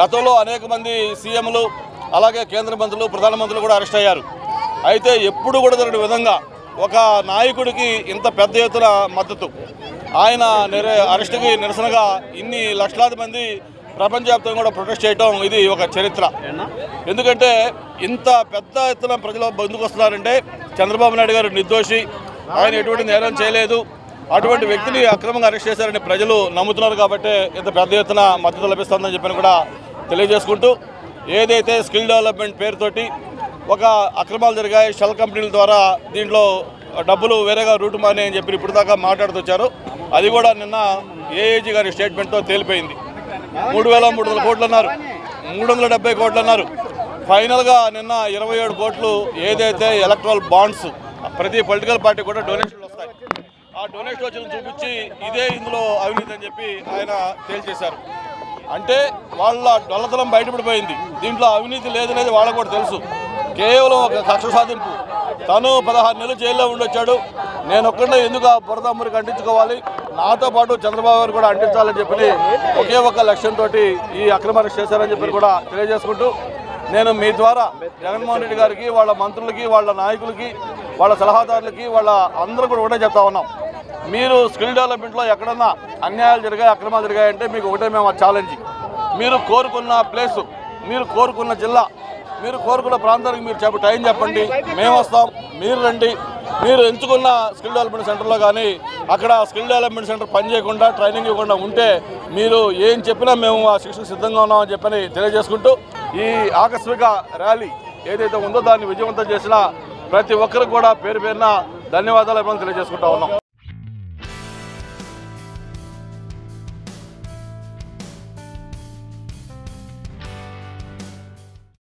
గతంలో అనేక మంది సీఎంలు అలాగే కేంద్ర మంత్రులు ప్రధానమంత్రులు కూడా అరెస్ట్ అయ్యారు అయితే ఎప్పుడు కూడా జరిగిన విధంగా ఒక నాయకుడికి ఇంత పెద్ద ఎత్తున మద్దతు ఆయన నిర అరెస్టుకి నిరసనగా ఇన్ని లక్షలాది మంది ప్రపంచవ్యాప్తంగా కూడా ప్రొటెస్ట్ చేయడం ఇది ఒక చరిత్ర ఎందుకంటే ఇంత పెద్ద ఎత్తున ప్రజలు ముందుకు వస్తున్నారంటే చంద్రబాబు నాయుడు గారు నిర్దోషి ఆయన ఎటువంటి నేరం చేయలేదు అటువంటి వ్యక్తిని అక్రమంగా అరెస్ట్ చేశారని ప్రజలు నమ్ముతున్నారు కాబట్టి ఇంత పెద్ద ఎత్తున మద్దతు లభిస్తుందని చెప్పని కూడా తెలియజేసుకుంటూ ఏదైతే స్కిల్ డెవలప్మెంట్ పేరుతోటి ఒక అక్రమాలు జరిగాయి షెల్ కంపెనీల ద్వారా దీంట్లో డబ్బులు వేరేగా రూటు మానే అని చెప్పి ఇప్పుడు దాకా మాట్లాడుతూ వచ్చారు అది కూడా నిన్న ఏఏజీ గారి స్టేట్మెంట్తో తేలిపోయింది మూడు వేల మూడు వందల కోట్లు అన్నారు మూడు వందల డెబ్బై కోట్లు అన్నారు ఫైనల్గా నిన్న ఇరవై ఏడు కోట్లు ఏదైతే ఎలక్ట్రల్ బాండ్స్ ప్రతి పొలిటికల్ పార్టీ కూడా డొనేషన్లు వస్తాయి ఆ డొనేషన్ వచ్చిన చూపించి ఇదే ఇందులో అవినీతి అని చెప్పి ఆయన తేల్చేశారు అంటే వాళ్ళ డొల్లతనం బయటపడిపోయింది దీంట్లో అవినీతి లేదనేది వాళ్ళకు కూడా తెలుసు కేవలం ఒక కక్ష సాధింపు తను పదహారు నెలలు జైల్లో ఉండొచ్చాడు నేను ఒక్కడే ఎందుకు ఆ బురద అమ్మరికి అంటించుకోవాలి నాతో పాటు చంద్రబాబు గారు కూడా అంటించాలని చెప్పి ఒకే ఒక లక్ష్యంతో ఈ అక్రమ అరెస్ట్ చేశారని చెప్పి కూడా తెలియజేసుకుంటూ నేను మీ ద్వారా జగన్మోహన్ రెడ్డి గారికి వాళ్ళ మంత్రులకి వాళ్ళ నాయకులకి వాళ్ళ సలహాదారులకి వాళ్ళ అందరూ కూడా ఒకటే చెప్తా ఉన్నాం మీరు స్కిల్ డెవలప్మెంట్లో ఎక్కడన్నా అన్యాయాలు జరిగాయి అక్రమాలు జరిగాయంటే మీకు ఒకటే మేము ఛాలెంజ్ మీరు కోరుకున్న ప్లేసు మీరు కోరుకున్న జిల్లా మీరు కోరుకున్న ప్రాంతానికి మీరు చెప్ప టైం చెప్పండి మేము వస్తాం మీరు రండి మీరు ఎంచుకున్న స్కిల్ డెవలప్మెంట్ సెంటర్లో కానీ అక్కడ స్కిల్ డెవలప్మెంట్ సెంటర్ పని చేయకుండా ట్రైనింగ్ ఇవ్వకుండా ఉంటే మీరు ఏం చెప్పినా మేము ఆ శిక్షకు సిద్ధంగా ఉన్నామని చెప్పని తెలియజేసుకుంటూ ఈ ఆకస్మిక ర్యాలీ ఏదైతే ఉందో దాన్ని విజయవంతం చేసిన ప్రతి ఒక్కరికి కూడా పేరు పేరున ధన్యవాదాలు ఇవ్వాలని తెలియజేసుకుంటా ఉన్నాం